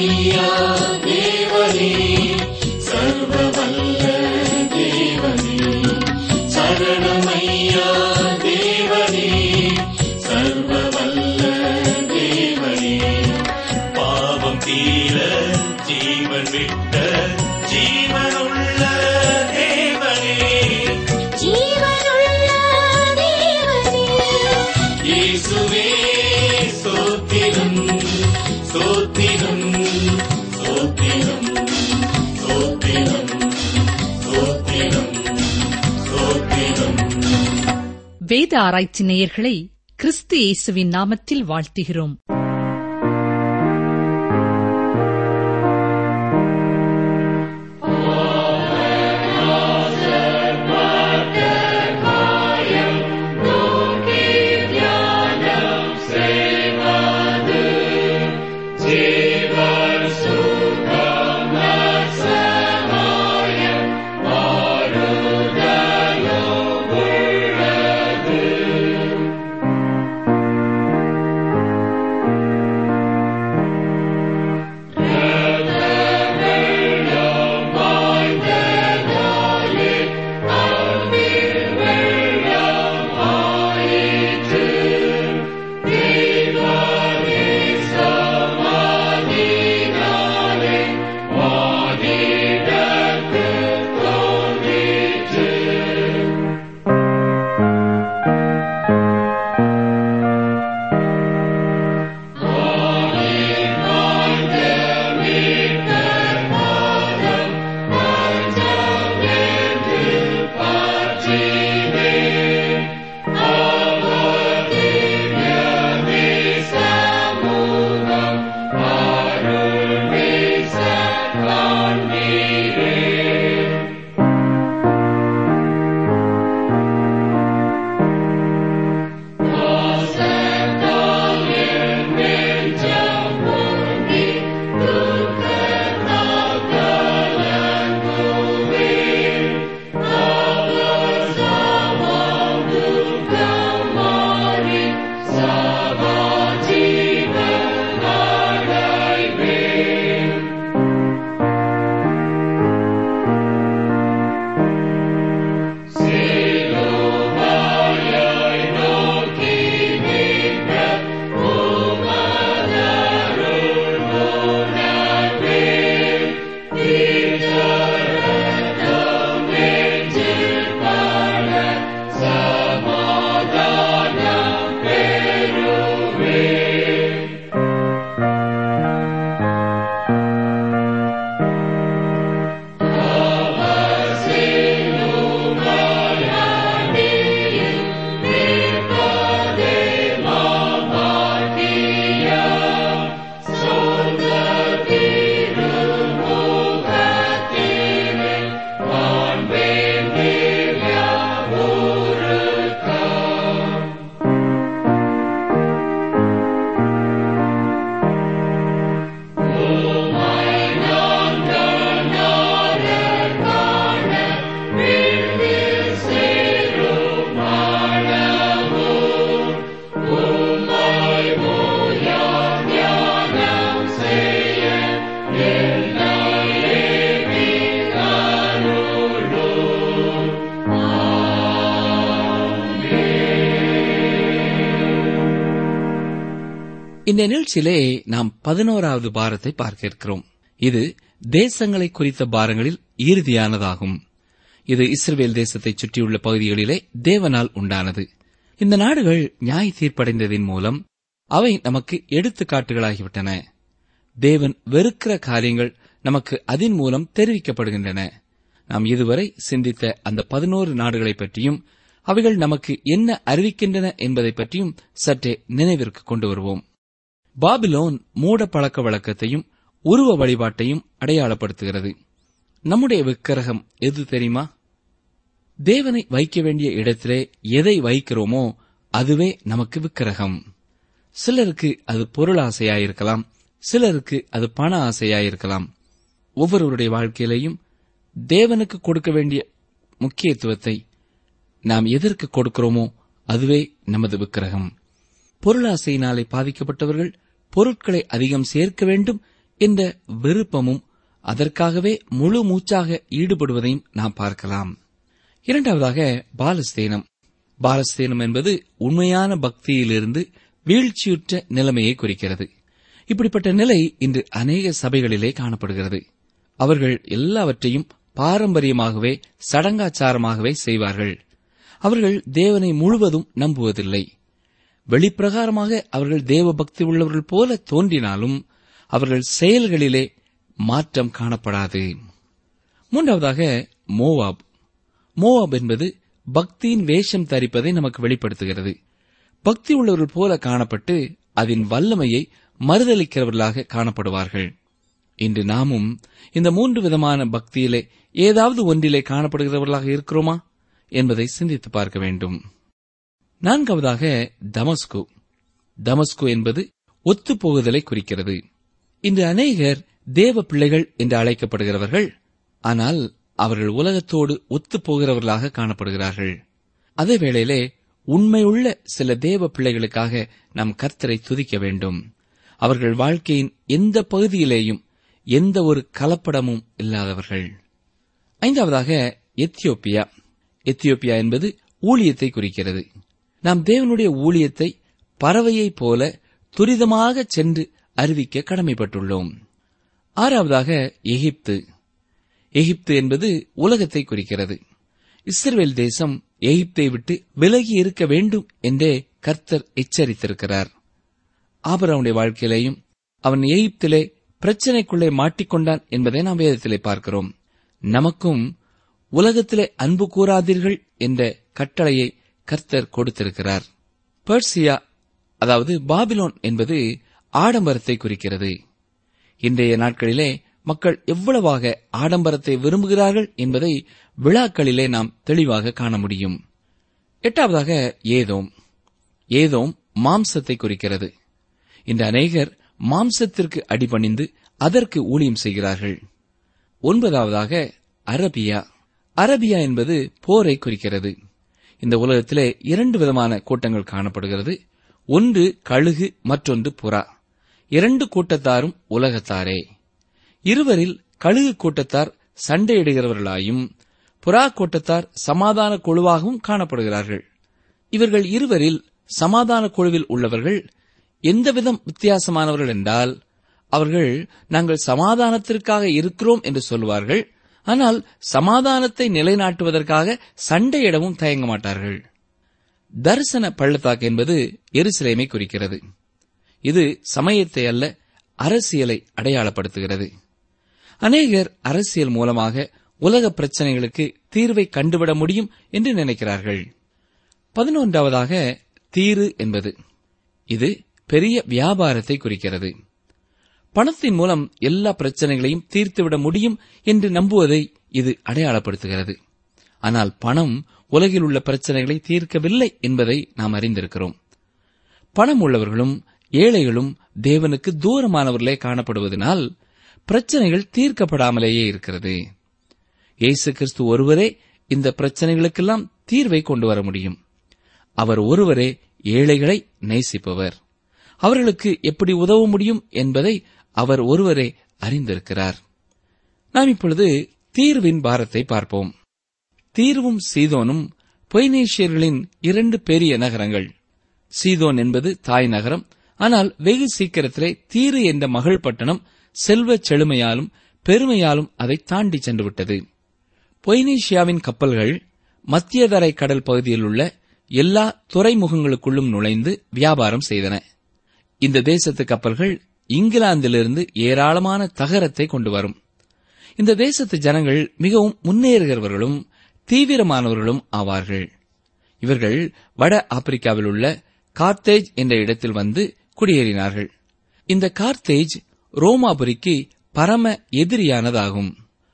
சரணமையா தேவனே சர்வவல்ல தேவனே சரணமையா தேவனே சர்வவல்ல தேவனே பாவம் தீர ஜீவன் விட்ட ஜீவனுள்ள தேவனே ஜீவனுள்ள தேவனே இயேசுவே சோத்திரம் சோத்திரம் சோத்திரம் சோத்திரம் சோத்திரம் சோத்திரம் வேத ஆராய்ச்சி நேயர்களை கிறிஸ்து இயேசுவின் நாமத்தில் வாழ்த்துகிறோம் இந்த நிகழ்ச்சியிலே நாம் பதினோராவது பாரத்தை பார்க்க இருக்கிறோம் இது தேசங்களை குறித்த பாரங்களில் இறுதியானதாகும் இது இஸ்ரவேல் தேசத்தைச் சுற்றியுள்ள பகுதிகளிலே தேவனால் உண்டானது இந்த நாடுகள் நியாய தீர்ப்படைந்ததின் மூலம் அவை நமக்கு எடுத்துக்காட்டுகளாகிவிட்டன தேவன் வெறுக்கிற காரியங்கள் நமக்கு அதன் மூலம் தெரிவிக்கப்படுகின்றன நாம் இதுவரை சிந்தித்த அந்த பதினோரு நாடுகளைப் பற்றியும் அவைகள் நமக்கு என்ன அறிவிக்கின்றன என்பதைப் பற்றியும் சற்றே நினைவிற்கு கொண்டு வருவோம் பாபிலோன் மூட பழக்க வழக்கத்தையும் உருவ வழிபாட்டையும் அடையாளப்படுத்துகிறது நம்முடைய விக்கிரகம் எது தெரியுமா தேவனை வைக்க வேண்டிய இடத்திலே எதை வைக்கிறோமோ அதுவே நமக்கு விக்கிரகம் சிலருக்கு அது பொருளாசையாயிருக்கலாம் சிலருக்கு அது பண ஆசையாயிருக்கலாம் ஒவ்வொருவருடைய வாழ்க்கையிலையும் தேவனுக்கு கொடுக்க வேண்டிய முக்கியத்துவத்தை நாம் எதற்கு கொடுக்கிறோமோ அதுவே நமது விக்கிரகம் பொருளாசையினாலே பாதிக்கப்பட்டவர்கள் பொருட்களை அதிகம் சேர்க்க வேண்டும் என்ற விருப்பமும் அதற்காகவே முழு மூச்சாக ஈடுபடுவதையும் நாம் பார்க்கலாம் இரண்டாவதாக பாலஸ்தீனம் பாலஸ்தீனம் என்பது உண்மையான பக்தியிலிருந்து வீழ்ச்சியுற்ற நிலைமையை குறிக்கிறது இப்படிப்பட்ட நிலை இன்று அநேக சபைகளிலே காணப்படுகிறது அவர்கள் எல்லாவற்றையும் பாரம்பரியமாகவே சடங்காச்சாரமாகவே செய்வார்கள் அவர்கள் தேவனை முழுவதும் நம்புவதில்லை வெளிப்பிரகாரமாக அவர்கள் தேவ பக்தி உள்ளவர்கள் போல தோன்றினாலும் அவர்கள் செயல்களிலே மாற்றம் காணப்படாது மூன்றாவதாக மோவாப் மோவாப் என்பது பக்தியின் வேஷம் தரிப்பதை நமக்கு வெளிப்படுத்துகிறது பக்தி உள்ளவர்கள் போல காணப்பட்டு அதன் வல்லமையை மறுதளிக்கிறவர்களாக காணப்படுவார்கள் இன்று நாமும் இந்த மூன்று விதமான பக்தியிலே ஏதாவது ஒன்றிலே காணப்படுகிறவர்களாக இருக்கிறோமா என்பதை சிந்தித்து பார்க்க வேண்டும் நான்காவதாக தமஸ்கு தமஸ்கு என்பது ஒத்துப்போகுதலை குறிக்கிறது இன்று அநேகர் தேவ பிள்ளைகள் என்று அழைக்கப்படுகிறவர்கள் ஆனால் அவர்கள் உலகத்தோடு ஒத்துப்போகிறவர்களாக காணப்படுகிறார்கள் அதே வேளையிலே உண்மையுள்ள சில தேவ பிள்ளைகளுக்காக நாம் கர்த்தரை துதிக்க வேண்டும் அவர்கள் வாழ்க்கையின் எந்த பகுதியிலேயும் எந்த ஒரு கலப்படமும் இல்லாதவர்கள் ஐந்தாவதாக எத்தியோப்பியா எத்தியோப்பியா என்பது ஊழியத்தை குறிக்கிறது நாம் தேவனுடைய ஊழியத்தை பறவையைப் போல துரிதமாக சென்று அறிவிக்க கடமைப்பட்டுள்ளோம் ஆறாவதாக எகிப்து எகிப்து என்பது உலகத்தை குறிக்கிறது இஸ்ரேல் தேசம் எகிப்தை விட்டு விலகி இருக்க வேண்டும் என்றே கர்த்தர் எச்சரித்திருக்கிறார் ஆபரவனுடைய வாழ்க்கையிலேயும் அவன் எகிப்திலே பிரச்சனைக்குள்ளே மாட்டிக்கொண்டான் என்பதை நாம் வேதத்திலே பார்க்கிறோம் நமக்கும் உலகத்திலே அன்பு கூறாதீர்கள் என்ற கட்டளையை கர்த்தர் கொடுத்திருக்கிறார் பெர்சியா அதாவது பாபிலோன் என்பது ஆடம்பரத்தை குறிக்கிறது இன்றைய நாட்களிலே மக்கள் எவ்வளவாக ஆடம்பரத்தை விரும்புகிறார்கள் என்பதை விழாக்களிலே நாம் தெளிவாக காண முடியும் எட்டாவதாக ஏதோம் ஏதோம் மாம்சத்தை குறிக்கிறது இந்த அநேகர் மாம்சத்திற்கு அடிபணிந்து அதற்கு ஊழியம் செய்கிறார்கள் ஒன்பதாவதாக அரபியா அரபியா என்பது போரை குறிக்கிறது இந்த உலகத்திலே இரண்டு விதமான கூட்டங்கள் காணப்படுகிறது ஒன்று கழுகு மற்றொன்று புறா இரண்டு கூட்டத்தாரும் உலகத்தாரே இருவரில் கழுகு கூட்டத்தார் சண்டையிடுகிறவர்களாயும் புறா கூட்டத்தார் சமாதான குழுவாகவும் காணப்படுகிறார்கள் இவர்கள் இருவரில் சமாதான குழுவில் உள்ளவர்கள் எந்தவிதம் வித்தியாசமானவர்கள் என்றால் அவர்கள் நாங்கள் சமாதானத்திற்காக இருக்கிறோம் என்று சொல்வார்கள் ஆனால் சமாதானத்தை நிலைநாட்டுவதற்காக சண்டையிடவும் தயங்க மாட்டார்கள் தரிசன பள்ளத்தாக்கு என்பது எருசலேமை குறிக்கிறது இது சமயத்தை அல்ல அரசியலை அடையாளப்படுத்துகிறது அநேகர் அரசியல் மூலமாக உலக பிரச்சனைகளுக்கு தீர்வை கண்டுவிட முடியும் என்று நினைக்கிறார்கள் பதினொன்றாவதாக தீரு என்பது இது பெரிய வியாபாரத்தை குறிக்கிறது பணத்தின் மூலம் எல்லா பிரச்சனைகளையும் தீர்த்துவிட முடியும் என்று நம்புவதை இது அடையாளப்படுத்துகிறது ஆனால் பணம் உலகில் உள்ள பிரச்சனைகளை தீர்க்கவில்லை என்பதை நாம் அறிந்திருக்கிறோம் பணம் உள்ளவர்களும் ஏழைகளும் தேவனுக்கு தூரமானவர்களே காணப்படுவதனால் பிரச்சனைகள் தீர்க்கப்படாமலேயே இருக்கிறது இயேசு கிறிஸ்து ஒருவரே இந்த பிரச்சனைகளுக்கெல்லாம் தீர்வை கொண்டு வர முடியும் அவர் ஒருவரே ஏழைகளை நேசிப்பவர் அவர்களுக்கு எப்படி உதவ முடியும் என்பதை அவர் ஒருவரே அறிந்திருக்கிறார் நாம் இப்பொழுது தீர்வின் பாரத்தை பார்ப்போம் தீர்வும் சீதோனும் பொய்னேஷியர்களின் இரண்டு பெரிய நகரங்கள் சீதோன் என்பது தாய் நகரம் ஆனால் வெகு சீக்கிரத்திலே தீரு என்ற மகள் பட்டணம் செல்வச் செழுமையாலும் பெருமையாலும் அதை தாண்டி சென்று விட்டது பொய்னீஷியாவின் கப்பல்கள் மத்தியதரை கடல் பகுதியில் உள்ள எல்லா துறைமுகங்களுக்குள்ளும் நுழைந்து வியாபாரம் செய்தன இந்த தேசத்து கப்பல்கள் இங்கிலாந்திலிருந்து ஏராளமான தகரத்தை கொண்டு வரும் இந்த தேசத்து ஜனங்கள் மிகவும் முன்னேறுகிறவர்களும் தீவிரமானவர்களும் ஆவார்கள் இவர்கள் வட ஆப்பிரிக்காவில் உள்ள கார்த்தேஜ் என்ற இடத்தில் வந்து குடியேறினார்கள் இந்த கார்த்தேஜ் ரோமாபுரிக்கு பரம எதிரியானதாகும்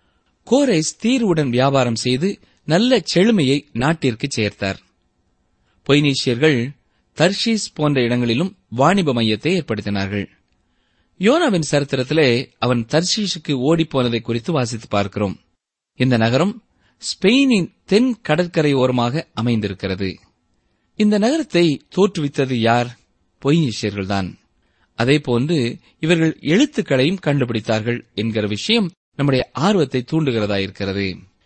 கோரேஸ் தீர்வுடன் வியாபாரம் செய்து நல்ல செழுமையை நாட்டிற்கு சேர்த்தார் பொய்னீஷியர்கள் தர்ஷீஸ் போன்ற இடங்களிலும் வாணிப மையத்தை ஏற்படுத்தினார்கள் யோனாவின் சரித்திரத்திலே அவன் தர்ஷீஷுக்கு ஓடிப்போனதை குறித்து வாசித்து பார்க்கிறோம் இந்த நகரம் ஸ்பெயினின் தென் கடற்கரை ஓரமாக அமைந்திருக்கிறது இந்த நகரத்தை தோற்றுவித்தது யார் பொய்னீஷியர்கள்தான் அதேபோன்று இவர்கள் எழுத்துக்களையும் கண்டுபிடித்தார்கள் என்கிற விஷயம் நம்முடைய ஆர்வத்தை தூண்டுகிறதாயிருக்கிறது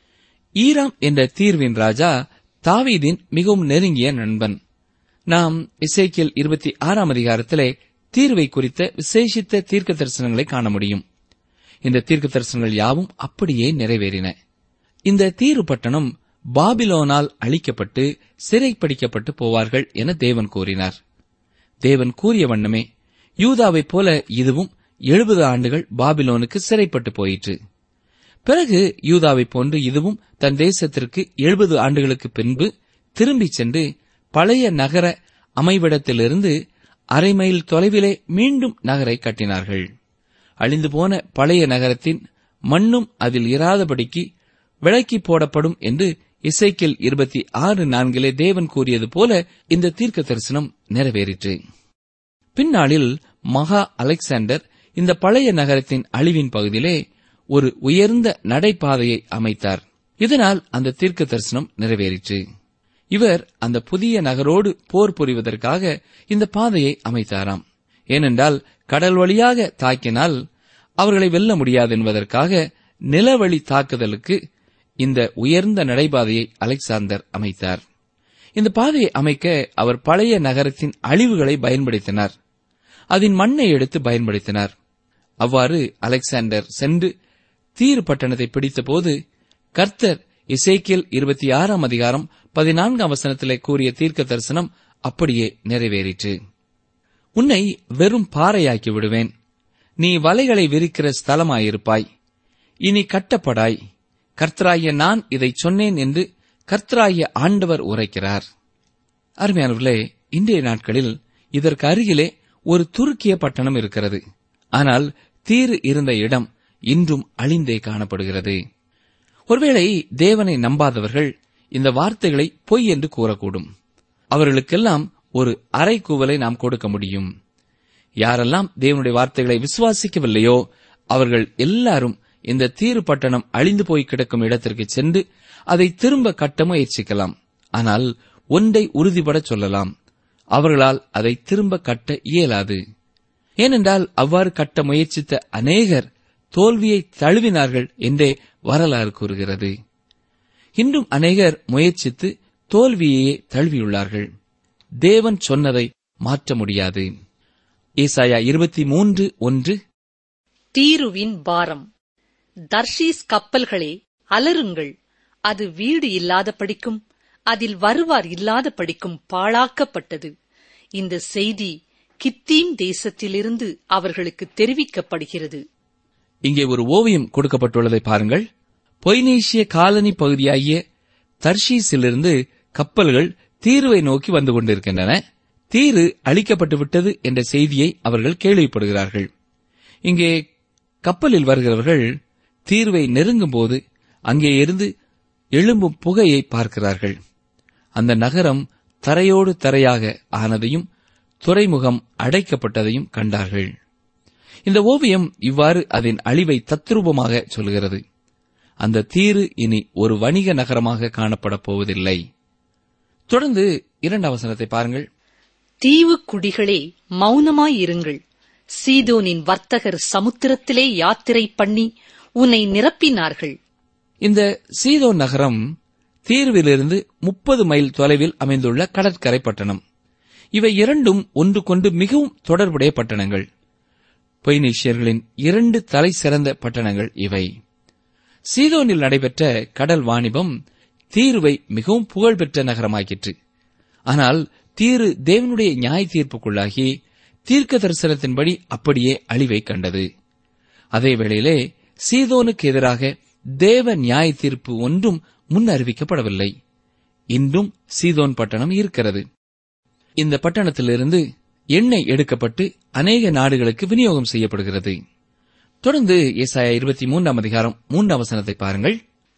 ஈராம் என்ற தீர்வின் ராஜா தாவீதின் மிகவும் நெருங்கிய நண்பன் நாம் இசைக்கியல் இருபத்தி ஆறாம் அதிகாரத்திலே தீர்வை குறித்த விசேஷித்த தீர்க்க தரிசனங்களை காண முடியும் இந்த தீர்க்க தரிசனங்கள் யாவும் அப்படியே நிறைவேறின இந்த தீரு பட்டணம் பாபிலோனால் அழிக்கப்பட்டு சிறைப்பிடிக்கப்பட்டு போவார்கள் என தேவன் கூறினார் தேவன் கூறிய வண்ணமே யூதாவைப் போல இதுவும் எழுபது ஆண்டுகள் பாபிலோனுக்கு சிறைப்பட்டு போயிற்று பிறகு யூதாவைப் போன்று இதுவும் தன் தேசத்திற்கு எழுபது ஆண்டுகளுக்கு பின்பு திரும்பிச் சென்று பழைய நகர அமைவிடத்திலிருந்து அரை மைல் தொலைவிலே மீண்டும் நகரை கட்டினார்கள் அழிந்து போன பழைய நகரத்தின் மண்ணும் அதில் இராதபடிக்கு விளக்கி போடப்படும் என்று இசைக்கில் இருபத்தி ஆறு நான்கிலே தேவன் கூறியது போல இந்த தீர்க்க தரிசனம் நிறைவேறிற்று பின்னாளில் மகா அலெக்சாண்டர் இந்த பழைய நகரத்தின் அழிவின் பகுதியிலே ஒரு உயர்ந்த நடைபாதையை அமைத்தார் இதனால் அந்த தீர்க்க தரிசனம் நிறைவேறிற்று இவர் அந்த புதிய நகரோடு போர் புரிவதற்காக இந்த பாதையை அமைத்தாராம் ஏனென்றால் கடல் வழியாக தாக்கினால் அவர்களை வெல்ல முடியாது என்பதற்காக நிலவழி தாக்குதலுக்கு இந்த உயர்ந்த நடைபாதையை அலெக்சாந்தர் அமைத்தார் இந்த பாதையை அமைக்க அவர் பழைய நகரத்தின் அழிவுகளை பயன்படுத்தினார் அதன் மண்ணை எடுத்து பயன்படுத்தினார் அவ்வாறு அலெக்சாண்டர் சென்று தீர் பட்டணத்தை பிடித்தபோது கர்த்தர் இசைக்கியல் இருபத்தி ஆறாம் அதிகாரம் பதினான்காம் வசனத்திலே கூறிய தீர்க்க தரிசனம் அப்படியே நிறைவேறிற்று உன்னை வெறும் பாறையாக்கி விடுவேன் நீ வலைகளை விரிக்கிற ஸ்தலமாயிருப்பாய் இனி கட்டப்படாய் கர்த்தராகிய நான் இதை சொன்னேன் என்று கர்த்தராகிய ஆண்டவர் உரைக்கிறார் அருமையானவர்களே இன்றைய நாட்களில் இதற்கு அருகிலே ஒரு துருக்கிய பட்டணம் இருக்கிறது ஆனால் தீரு இருந்த இடம் இன்றும் அழிந்தே காணப்படுகிறது ஒருவேளை தேவனை நம்பாதவர்கள் இந்த வார்த்தைகளை பொய் என்று கூறக்கூடும் அவர்களுக்கெல்லாம் ஒரு அரைக்கூவலை நாம் கொடுக்க முடியும் யாரெல்லாம் தேவனுடைய வார்த்தைகளை விசுவாசிக்கவில்லையோ அவர்கள் எல்லாரும் இந்த தீரு பட்டணம் அழிந்து போய் கிடக்கும் இடத்திற்கு சென்று அதை திரும்ப கட்ட முயற்சிக்கலாம் ஆனால் ஒன்றை உறுதிபட சொல்லலாம் அவர்களால் அதை திரும்ப கட்ட இயலாது ஏனென்றால் அவ்வாறு கட்ட முயற்சித்த அநேகர் தோல்வியை தழுவினார்கள் என்றே வரலாறு கூறுகிறது இன்றும் அநேகர் முயற்சித்து தோல்வியையே தழுவியுள்ளார்கள் தேவன் சொன்னதை மாற்ற முடியாது ஏசாயா இருபத்தி மூன்று ஒன்று தீருவின் பாரம் தர்ஷீஸ் கப்பல்களே அலறுங்கள் அது வீடு இல்லாத படிக்கும் அதில் வருவார் இல்லாத படிக்கும் பாழாக்கப்பட்டது இந்த செய்தி கித்தீம் தேசத்திலிருந்து அவர்களுக்கு தெரிவிக்கப்படுகிறது இங்கே ஒரு ஓவியம் கொடுக்கப்பட்டுள்ளதை பாருங்கள் பொய்னீசிய காலனி பகுதியாகிய தர்ஷீஸிலிருந்து கப்பல்கள் தீருவை நோக்கி வந்து கொண்டிருக்கின்றன தீரு அழிக்கப்பட்டு விட்டது என்ற செய்தியை அவர்கள் கேள்விப்படுகிறார்கள் இங்கே கப்பலில் வருகிறவர்கள் தீர்வை நெருங்கும் போது அங்கே இருந்து எழும்பும் புகையை பார்க்கிறார்கள் அந்த நகரம் தரையோடு தரையாக ஆனதையும் துறைமுகம் அடைக்கப்பட்டதையும் கண்டார்கள் இந்த ஓவியம் இவ்வாறு அதன் அழிவை தத்ரூபமாக சொல்கிறது அந்த தீரு இனி ஒரு வணிக நகரமாக காணப்படப் போவதில்லை தொடர்ந்து இரண்டாம் வசனத்தை பாருங்கள் தீவு குடிகளே மௌனமாயிருங்கள் சீதோனின் வர்த்தகர் சமுத்திரத்திலே யாத்திரை பண்ணி உன்னை நிரப்பினார்கள் இந்த சீதோ நகரம் தீர்விலிருந்து முப்பது மைல் தொலைவில் அமைந்துள்ள கடற்கரை பட்டணம் இவை இரண்டும் ஒன்றுக்கொண்டு மிகவும் தொடர்புடைய பட்டணங்கள் பொய்னீஷியர்களின் இரண்டு தலை சிறந்த பட்டணங்கள் இவை சீதோனில் நடைபெற்ற கடல் வாணிபம் தீர்வை மிகவும் புகழ்பெற்ற நகரமாக்கிற்று ஆனால் தீரு தேவனுடைய நியாய தீர்ப்புக்குள்ளாகி தீர்க்க தரிசனத்தின்படி அப்படியே அழிவை கண்டது அதே வேளையிலே சீதோனுக்கு எதிராக தேவ நியாய தீர்ப்பு ஒன்றும் முன் அறிவிக்கப்படவில்லை இன்றும் சீதோன் பட்டணம் இருக்கிறது இந்த பட்டணத்திலிருந்து எண்ணெய் எடுக்கப்பட்டு அநேக நாடுகளுக்கு விநியோகம் செய்யப்படுகிறது தொடர்ந்து ஏசாயா இருபத்தி மூன்றாம் அதிகாரம் மூன்றாம் வசனத்தை பாருங்கள்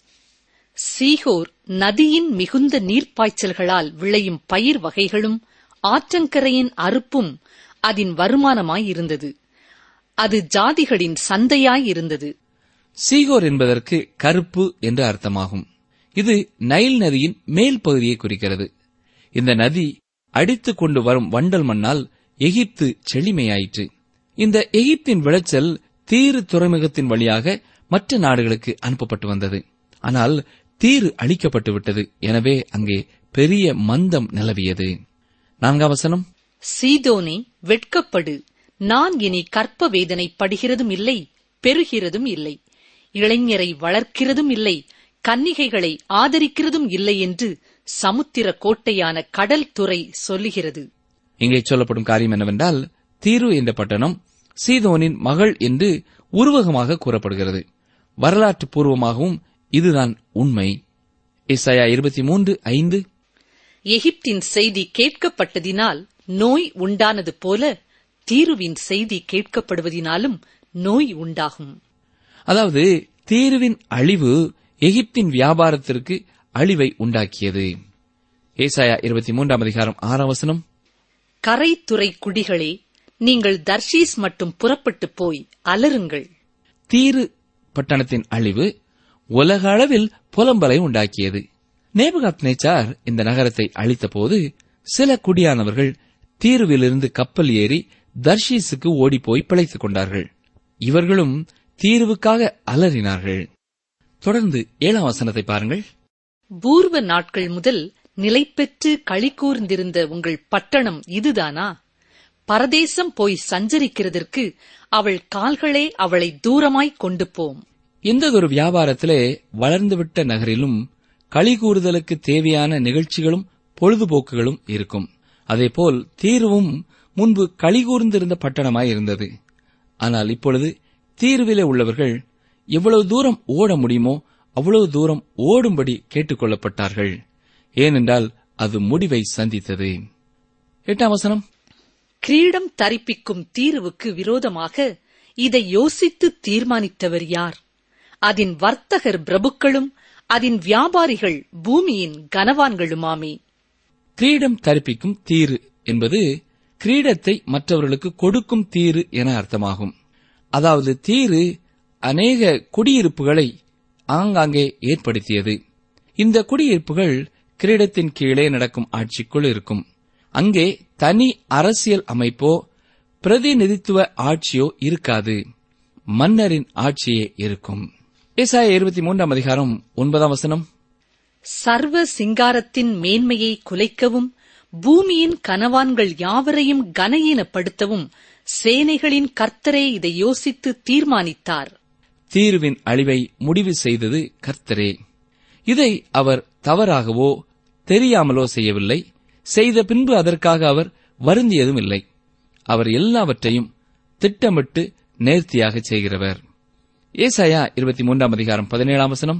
சீகோர் நதியின் மிகுந்த நீர்ப்பாய்ச்சல்களால் விளையும் பயிர் வகைகளும் ஆற்றங்கரையின் அறுப்பும் அதன் வருமானமாயிருந்தது அது ஜாதிகளின் சந்தையாயிருந்தது சீகோர் என்பதற்கு கருப்பு என்று அர்த்தமாகும் இது நைல் நதியின் மேல் பகுதியை குறிக்கிறது இந்த நதி அடித்துக் கொண்டு வரும் வண்டல் மண்ணால் எகிப்து செழிமையாயிற்று இந்த எகிப்தின் விளைச்சல் தீரு துறைமுகத்தின் வழியாக மற்ற நாடுகளுக்கு அனுப்பப்பட்டு வந்தது ஆனால் தீரு அழிக்கப்பட்டு விட்டது எனவே அங்கே பெரிய மந்தம் நிலவியது நான்காம் வசனம் சீதோனே வெட்கப்படு நான் இனி கற்ப வேதனை படுகிறதும் இல்லை பெறுகிறதும் இல்லை இளைஞரை வளர்க்கிறதும் இல்லை கன்னிகைகளை ஆதரிக்கிறதும் இல்லை என்று சமுத்திர கோட்டையான கடல் துறை சொல்லுகிறது இங்கே சொல்லப்படும் காரியம் என்னவென்றால் தீரு என்ற பட்டணம் சீதோனின் மகள் என்று உருவகமாக கூறப்படுகிறது வரலாற்று பூர்வமாகவும் இதுதான் உண்மை இசையா இருபத்தி மூன்று ஐந்து எகிப்தின் செய்தி கேட்கப்பட்டதினால் நோய் உண்டானது போல தீருவின் செய்தி கேட்கப்படுவதினாலும் நோய் உண்டாகும் அதாவது தீருவின் அழிவு எகிப்தின் வியாபாரத்திற்கு அழிவை உண்டாக்கியது ஏசாயா இருபத்தி மூன்றாம் அதிகாரம் ஆறாம் வசனம் கரைத்துறை குடிகளே நீங்கள் தர்ஷீஸ் மட்டும் புறப்பட்டு போய் அலறுங்கள் தீரு பட்டணத்தின் அழிவு உலக அளவில் புலம்பலை உண்டாக்கியது நேபுகாத் நேச்சார் இந்த நகரத்தை அழித்தபோது சில குடியானவர்கள் தீருவிலிருந்து கப்பல் ஏறி தர்ஷீஸுக்கு ஓடிப்போய் பிழைத்துக் கொண்டார்கள் இவர்களும் தீர்வுக்காக அலறினார்கள் தொடர்ந்து ஏழாம் வசனத்தை பாருங்கள் பூர்வ நாட்கள் முதல் நிலைபெற்று களி கூர்ந்திருந்த உங்கள் பட்டணம் இதுதானா பரதேசம் போய் சஞ்சரிக்கிறதற்கு அவள் கால்களே அவளை தூரமாய் கொண்டு போம் இந்ததொரு வியாபாரத்திலே வளர்ந்துவிட்ட நகரிலும் களிகூறுதலுக்கு தேவையான நிகழ்ச்சிகளும் பொழுதுபோக்குகளும் இருக்கும் அதேபோல் தீர்வும் முன்பு களிகூர்ந்திருந்த பட்டணமாய் இருந்தது ஆனால் இப்பொழுது தீர்விலே உள்ளவர்கள் எவ்வளவு தூரம் ஓட முடியுமோ அவ்வளவு தூரம் ஓடும்படி கேட்டுக்கொள்ளப்பட்டார்கள் ஏனென்றால் அது முடிவை சந்தித்தது எட்டாம் வசனம் கிரீடம் தரிப்பிக்கும் தீர்வுக்கு விரோதமாக இதை யோசித்து தீர்மானித்தவர் யார் அதன் வர்த்தகர் பிரபுக்களும் அதன் வியாபாரிகள் பூமியின் கனவான்களுமாமே கிரீடம் தரிப்பிக்கும் தீரு என்பது கிரீடத்தை மற்றவர்களுக்கு கொடுக்கும் தீரு என அர்த்தமாகும் அதாவது தீரு அநேக குடியிருப்புகளை ஆங்காங்கே ஏற்படுத்தியது இந்த குடியிருப்புகள் கிரீடத்தின் கீழே நடக்கும் ஆட்சிக்குள் இருக்கும் அங்கே தனி அரசியல் அமைப்போ பிரதிநிதித்துவ ஆட்சியோ இருக்காது மன்னரின் ஆட்சியே இருக்கும் ஏசாய இருபத்தி மூன்றாம் அதிகாரம் ஒன்பதாம் வசனம் சர்வ சிங்காரத்தின் மேன்மையை குலைக்கவும் பூமியின் கனவான்கள் யாவரையும் கனஈனப்படுத்தவும் சேனைகளின் கர்த்தரே இதை யோசித்து தீர்மானித்தார் தீர்வின் அழிவை முடிவு செய்தது கர்த்தரே இதை அவர் தவறாகவோ தெரியாமலோ செய்யவில்லை செய்த பின்பு அதற்காக அவர் வருந்தியதும் இல்லை அவர் எல்லாவற்றையும் திட்டமிட்டு நேர்த்தியாக செய்கிறவர் ஏசாயா இருபத்தி மூன்றாம் அதிகாரம் பதினேழாம் வசனம்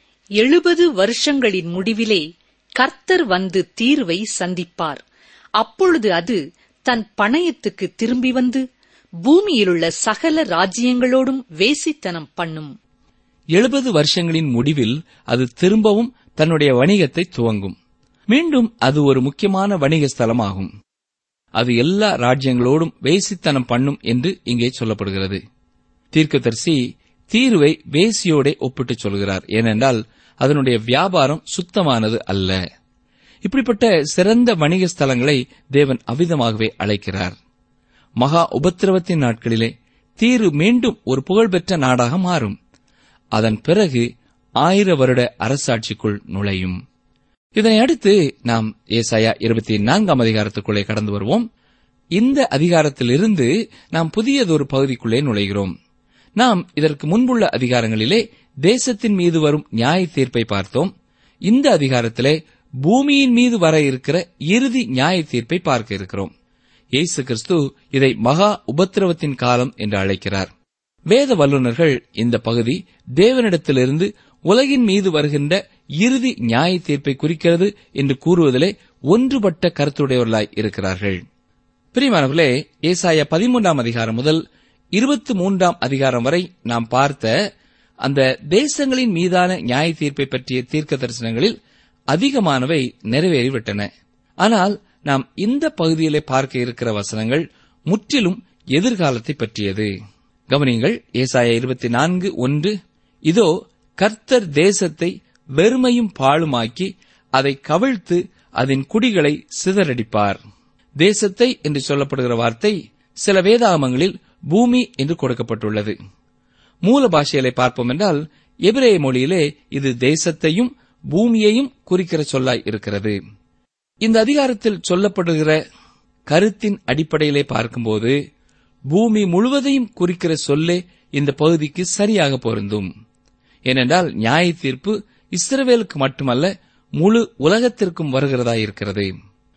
எழுபது வருஷங்களின் முடிவிலே கர்த்தர் வந்து தீர்வை சந்திப்பார் அப்பொழுது அது தன் பணயத்துக்கு திரும்பி வந்து பூமியிலுள்ள சகல ராஜ்யங்களோடும் வேசித்தனம் பண்ணும் எழுபது வருஷங்களின் முடிவில் அது திரும்பவும் தன்னுடைய வணிகத்தை துவங்கும் மீண்டும் அது ஒரு முக்கியமான வணிக ஸ்தலமாகும் அது எல்லா ராஜ்யங்களோடும் வேசித்தனம் பண்ணும் என்று இங்கே சொல்லப்படுகிறது தீர்க்கதரிசி தீர்வை வேசியோடே ஒப்பிட்டுச் சொல்கிறார் ஏனென்றால் அதனுடைய வியாபாரம் சுத்தமானது அல்ல இப்படிப்பட்ட சிறந்த வணிக ஸ்தலங்களை தேவன் அவ்விதமாகவே அழைக்கிறார் மகா உபத்திரவத்தின் நாட்களிலே தீரு மீண்டும் ஒரு புகழ்பெற்ற நாடாக மாறும் அதன் பிறகு ஆயிர வருட அரசாட்சிக்குள் நுழையும் இதனை அடுத்து நாம் ஏசாயா இருபத்தி நான்காம் அதிகாரத்துக்குள்ளே கடந்து வருவோம் இந்த அதிகாரத்திலிருந்து நாம் புதியதொரு பகுதிக்குள்ளே நுழைகிறோம் நாம் இதற்கு முன்புள்ள அதிகாரங்களிலே தேசத்தின் மீது வரும் நியாய தீர்ப்பை பார்த்தோம் இந்த அதிகாரத்திலே பூமியின் மீது வர இருக்கிற இறுதி நியாய தீர்ப்பை பார்க்க இருக்கிறோம் இயேசு கிறிஸ்து இதை மகா உபத்திரவத்தின் காலம் என்று அழைக்கிறார் வேத வல்லுநர்கள் இந்த பகுதி தேவனிடத்திலிருந்து உலகின் மீது வருகின்ற இறுதி நியாய தீர்ப்பை குறிக்கிறது என்று கூறுவதிலே ஒன்றுபட்ட கருத்துடையவர்களாய் இருக்கிறார்கள் பிரியமானவர்களே ஏசாயா பதிமூன்றாம் அதிகாரம் முதல் இருபத்தி மூன்றாம் அதிகாரம் வரை நாம் பார்த்த அந்த தேசங்களின் மீதான நியாய தீர்ப்பை பற்றிய தீர்க்க தரிசனங்களில் அதிகமானவை நிறைவேறிவிட்டன ஆனால் நாம் இந்த பகுதியிலே பார்க்க இருக்கிற வசனங்கள் முற்றிலும் எதிர்காலத்தை பற்றியது கவனியங்கள் ஏசாயா இருபத்தி நான்கு ஒன்று இதோ கர்த்தர் தேசத்தை வெறுமையும் பாழுமாக்கி அதை கவிழ்த்து அதன் குடிகளை சிதறடிப்பார் தேசத்தை என்று சொல்லப்படுகிற வார்த்தை சில வேதாகமங்களில் பூமி என்று கொடுக்கப்பட்டுள்ளது மூல பாஷையிலே பார்ப்போம் என்றால் எபிரேய மொழியிலே இது தேசத்தையும் பூமியையும் குறிக்கிற சொல்லாய் இருக்கிறது இந்த அதிகாரத்தில் சொல்லப்படுகிற கருத்தின் அடிப்படையிலே பார்க்கும்போது பூமி முழுவதையும் குறிக்கிற சொல்லே இந்த பகுதிக்கு சரியாக பொருந்தும் ஏனென்றால் நியாய தீர்ப்பு இஸ்ரவேலுக்கு மட்டுமல்ல முழு உலகத்திற்கும் வருகிறதா இருக்கிறது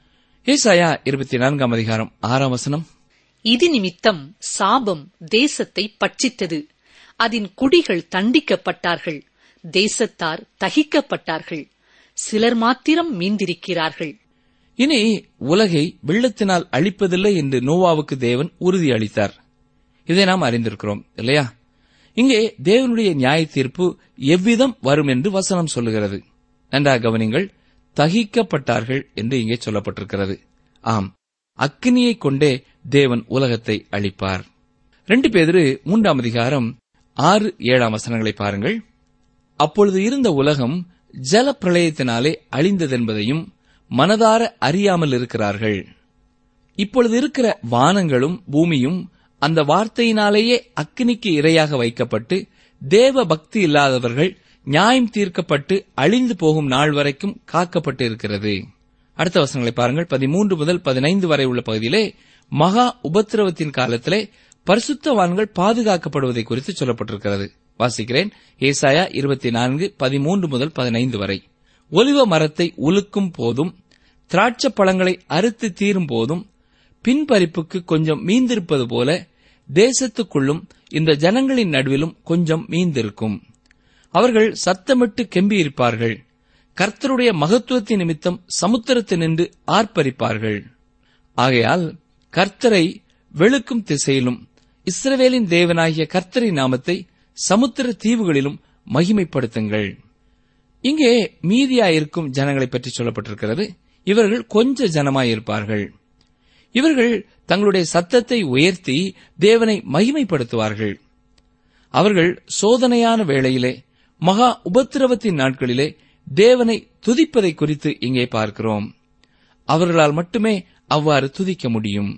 ஏசாயா இருபத்தி நான்காம் அதிகாரம் ஆறாம் வசனம் இது நிமித்தம் சாபம் தேசத்தை பட்சித்தது அதன் குடிகள் தண்டிக்கப்பட்டார்கள் தேசத்தார் தகிக்கப்பட்டார்கள் சிலர் மாத்திரம் மீந்திருக்கிறார்கள் இனி உலகை வெள்ளத்தினால் அழிப்பதில்லை என்று நோவாவுக்கு தேவன் உறுதி அளித்தார் இதை நாம் அறிந்திருக்கிறோம் இல்லையா இங்கே தேவனுடைய நியாய தீர்ப்பு எவ்விதம் வரும் என்று வசனம் சொல்லுகிறது நன்றாக கவனிங்கள் தகிக்கப்பட்டார்கள் என்று இங்கே சொல்லப்பட்டிருக்கிறது ஆம் அக்கினியை கொண்டே தேவன் உலகத்தை அழிப்பார் ரெண்டு பேதிரு மூன்றாம் அதிகாரம் ஆறு ஏழாம் வசனங்களை பாருங்கள் அப்பொழுது இருந்த உலகம் ஜல பிரளயத்தினாலே அழிந்ததென்பதையும் மனதார அறியாமல் இருக்கிறார்கள் இப்பொழுது இருக்கிற வானங்களும் பூமியும் அந்த வார்த்தையினாலேயே அக்கினிக்கு இரையாக வைக்கப்பட்டு தேவ பக்தி இல்லாதவர்கள் நியாயம் தீர்க்கப்பட்டு அழிந்து போகும் நாள் வரைக்கும் காக்கப்பட்டு இருக்கிறது அடுத்த வசனங்களை பாருங்கள் பதிமூன்று முதல் பதினைந்து வரை உள்ள பகுதியிலே மகா உபத்திரவத்தின் காலத்திலே பரிசுத்தவான்கள் பாதுகாக்கப்படுவதை குறித்து சொல்லப்பட்டிருக்கிறது வாசிக்கிறேன் ஏசாயா இருபத்தி நான்கு பதிமூன்று முதல் பதினைந்து வரை ஒலிவ மரத்தை உலுக்கும் போதும் திராட்சை பழங்களை அறுத்து தீரும் போதும் பின்பறிப்புக்கு கொஞ்சம் மீந்திருப்பது போல தேசத்துக்குள்ளும் இந்த ஜனங்களின் நடுவிலும் கொஞ்சம் மீந்திருக்கும் அவர்கள் சத்தமிட்டு கெம்பியிருப்பார்கள் கர்த்தருடைய மகத்துவத்தின் நிமித்தம் சமுத்திரத்தினின்று ஆர்ப்பரிப்பார்கள் ஆகையால் கர்த்தரை வெளுக்கும் திசையிலும் இஸ்ரவேலின் தேவனாகிய கர்த்தரின் நாமத்தை சமுத்திர தீவுகளிலும் மகிமைப்படுத்துங்கள் இங்கே மீதியாயிருக்கும் ஜனங்களை பற்றி சொல்லப்பட்டிருக்கிறது இவர்கள் கொஞ்ச ஜனமாயிருப்பார்கள் இவர்கள் தங்களுடைய சத்தத்தை உயர்த்தி தேவனை மகிமைப்படுத்துவார்கள் அவர்கள் சோதனையான வேளையிலே மகா உபத்திரவத்தின் நாட்களிலே தேவனை துதிப்பதை குறித்து இங்கே பார்க்கிறோம் அவர்களால் மட்டுமே அவ்வாறு துதிக்க முடியும்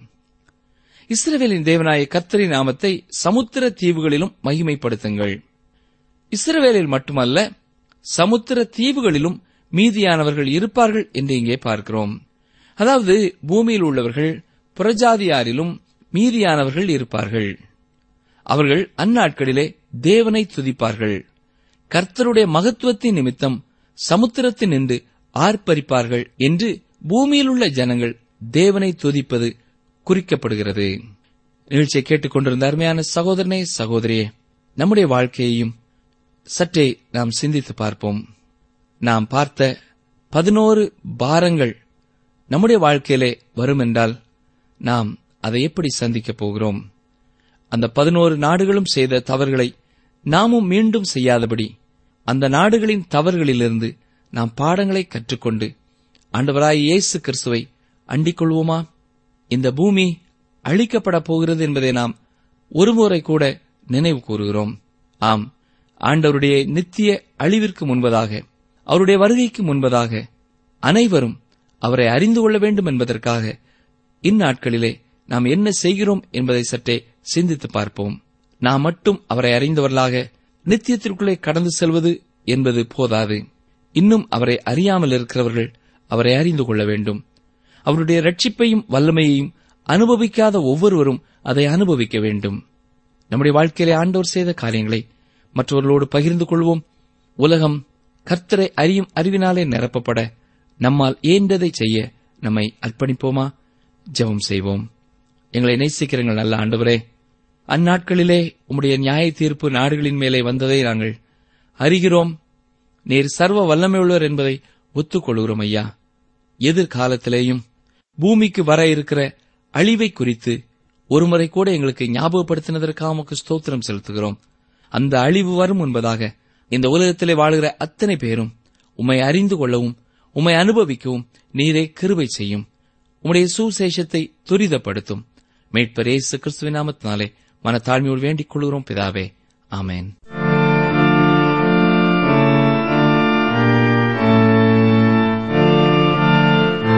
இஸ்ரவேலின் தேவனாய கர்த்தரின் நாமத்தை சமுத்திர தீவுகளிலும் மகிமைப்படுத்துங்கள் இஸ்ரவேலில் மட்டுமல்ல சமுத்திர தீவுகளிலும் மீதியானவர்கள் இருப்பார்கள் என்று இங்கே பார்க்கிறோம் அதாவது பூமியில் உள்ளவர்கள் புறஜாதியாரிலும் மீதியானவர்கள் இருப்பார்கள் அவர்கள் அந்நாட்களிலே தேவனை துதிப்பார்கள் கர்த்தருடைய மகத்துவத்தின் நிமித்தம் சமுத்திரத்தில் நின்று ஆர்ப்பரிப்பார்கள் என்று பூமியில் உள்ள ஜனங்கள் தேவனை துதிப்பது குறிக்கப்படுகிறது நிகழ்ச்சியை கேட்டுக்கொண்டிருந்த அருமையான சகோதரனே சகோதரியே நம்முடைய வாழ்க்கையையும் சற்றே நாம் சிந்தித்து பார்ப்போம் நாம் பார்த்த பதினோரு பாரங்கள் நம்முடைய வாழ்க்கையிலே வரும் என்றால் நாம் அதை எப்படி சந்திக்கப் போகிறோம் அந்த பதினோரு நாடுகளும் செய்த தவறுகளை நாமும் மீண்டும் செய்யாதபடி அந்த நாடுகளின் தவறுகளிலிருந்து நாம் பாடங்களை கற்றுக்கொண்டு ஆண்டவராய் இயேசு கிறிஸ்துவை அண்டிக் கொள்வோமா இந்த பூமி அழிக்கப்பட போகிறது என்பதை நாம் ஒருமுறை கூட நினைவு கூறுகிறோம் ஆம் ஆண்டவருடைய நித்திய அழிவிற்கு முன்பதாக அவருடைய வருகைக்கு முன்பதாக அனைவரும் அவரை அறிந்து கொள்ள வேண்டும் என்பதற்காக இந்நாட்களிலே நாம் என்ன செய்கிறோம் என்பதை சற்றே சிந்தித்து பார்ப்போம் நாம் மட்டும் அவரை அறிந்தவர்களாக நித்தியத்திற்குள்ளே கடந்து செல்வது என்பது போதாது இன்னும் அவரை அறியாமல் இருக்கிறவர்கள் அவரை அறிந்து கொள்ள வேண்டும் அவருடைய ரட்சிப்பையும் வல்லமையையும் அனுபவிக்காத ஒவ்வொருவரும் அதை அனுபவிக்க வேண்டும் நம்முடைய வாழ்க்கையிலே ஆண்டவர் செய்த காரியங்களை மற்றவர்களோடு பகிர்ந்து கொள்வோம் உலகம் கர்த்தரை அறியும் அறிவினாலே நிரப்பப்பட நம்மால் ஏண்டதை செய்ய நம்மை அர்ப்பணிப்போமா ஜெபம் செய்வோம் எங்களை நேசிக்கிறங்கள் நல்ல ஆண்டவரே அந்நாட்களிலே உம்முடைய நியாய தீர்ப்பு நாடுகளின் மேலே வந்ததை நாங்கள் அறிகிறோம் நீர் சர்வ வல்லமையுள்ளவர் என்பதை ஒத்துக்கொள்கிறோம் ஐயா எதிர்காலத்திலேயும் பூமிக்கு வர இருக்கிற அழிவை குறித்து ஒருமுறை கூட எங்களுக்கு ஞாபகப்படுத்தினதற்காக உமக்கு ஸ்தோத்திரம் செலுத்துகிறோம் அந்த அழிவு வரும் என்பதாக இந்த உலகத்திலே வாழுகிற அத்தனை பேரும் உம்மை அறிந்து கொள்ளவும் உம்மை அனுபவிக்கவும் நீரே கிருபை செய்யும் உம்முடைய சுசேஷத்தை துரிதப்படுத்தும் மீட்பர் இயேசு கிறிஸ்துவின் நாமத்தினாலே மனத்தாழ்மையோடு வேண்டிக் கொள்கிறோம் பிதாவே ஆமென்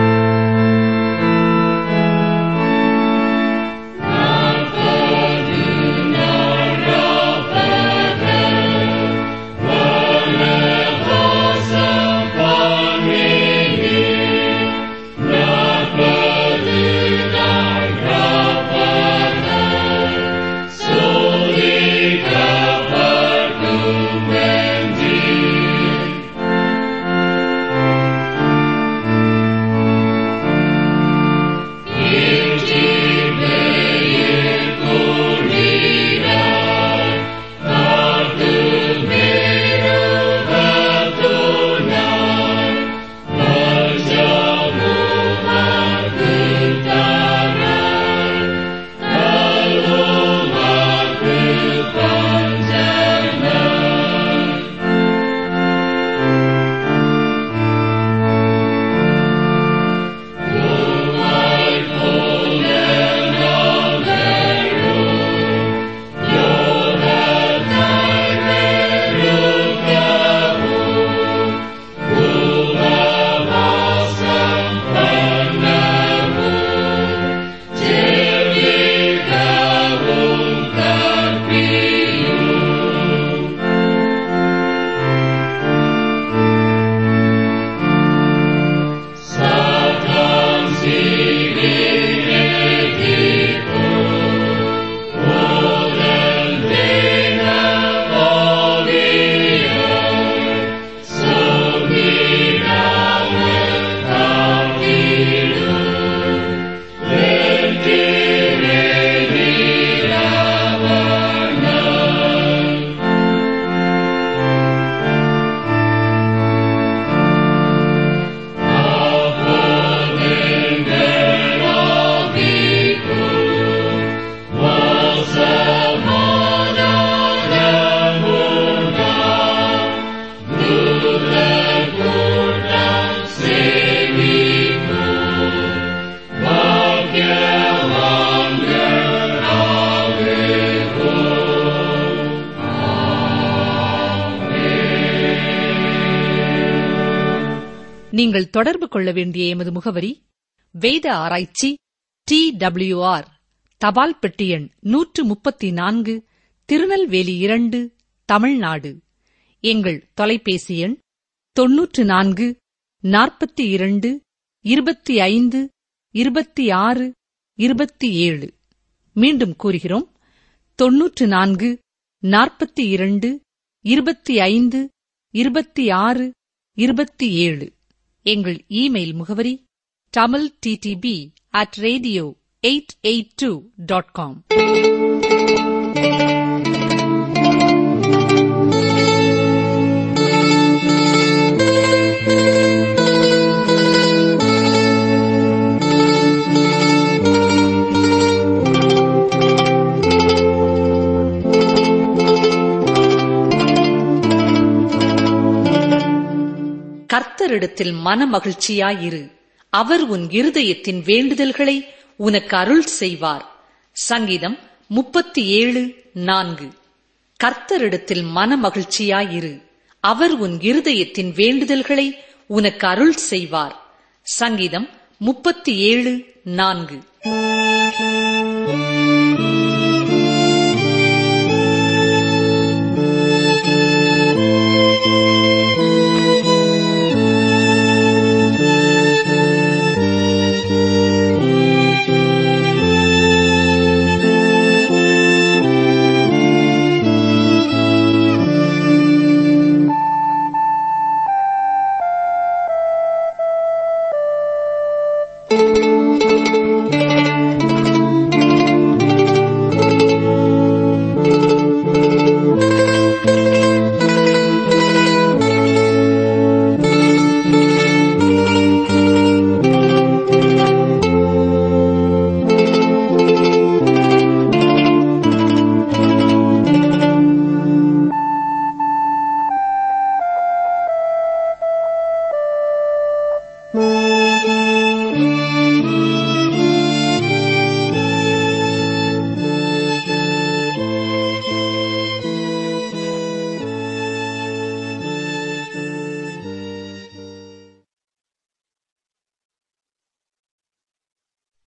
நாற்பது நீங்கள் தொடர்பு கொள்ள வேண்டிய எமது முகவரி வேத ஆராய்ச்சி டி டபிள்யூஆர் தபால் பெட்டி எண் நூற்று முப்பத்தி நான்கு திருநெல்வேலி இரண்டு தமிழ்நாடு எங்கள் தொலைபேசி எண் தொன்னூற்று நான்கு நாற்பத்தி இரண்டு இருபத்தி ஐந்து இருபத்தி ஆறு இருபத்தி ஏழு மீண்டும் கூறுகிறோம் தொன்னூற்று நான்கு நாற்பத்தி இரண்டு இருபத்தி ஐந்து இருபத்தி ஆறு இருபத்தி ஏழு எங்கள் இமெயில் முகவரி Tamil DTP at radio eight eight two dot com கர்த்தரிடத்தில் மனமகிழ்ச்சியாயிரு அவர் உன் இருதயத்தின் வேண்டுதல்களை உனக்கு அருள் செய்வார் சங்கீதம் முப்பத்தி ஏழு நான்கு கர்த்தரிடத்தில் மனமகிழ்ச்சியாயிரு அவர் உன் இருதயத்தின் வேண்டுதல்களை உனக்கு அருள் செய்வார் சங்கீதம் முப்பத்தி ஏழு நான்கு